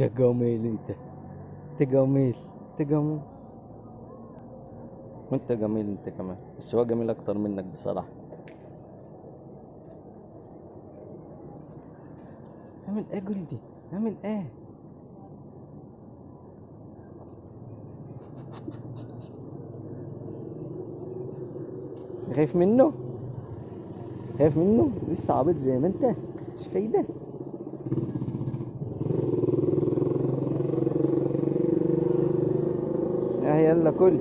انت جميل انت انت جميل انت جميل وانت جميل انت كمان بس هو جميل اكتر منك بصراحة اعمل ايه جلدي اعمل ايه خايف منه خايف منه لسه عبيط زي ما انت مش فايدة اه يلا كل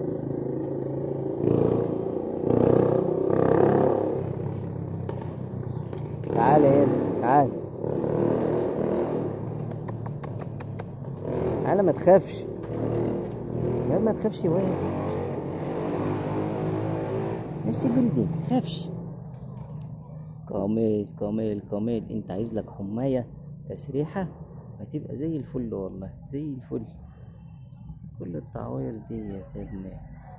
تعال يلا تعال تعال ما تخافش لا ما تخافش وين نفس جلدي ما تخافش كامل كامل كامل انت عايز لك حماية تسريحة هتبقى زي الفل والله زي الفل كل التعوير دي يا ابني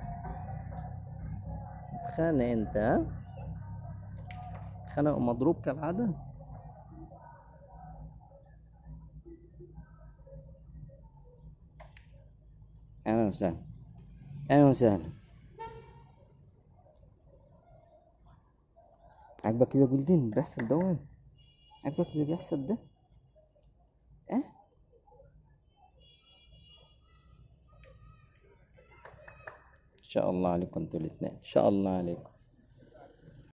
اتخانق انت ها اتخانق ومضروب كالعادة اهلا وسهلا اهلا وسهلا عاجبك كده جولدين بيحصل دوان عاجبك اللي بيحصل ده اه ان شاء الله عليكم انتوا الاتنين ان شاء الله عليكم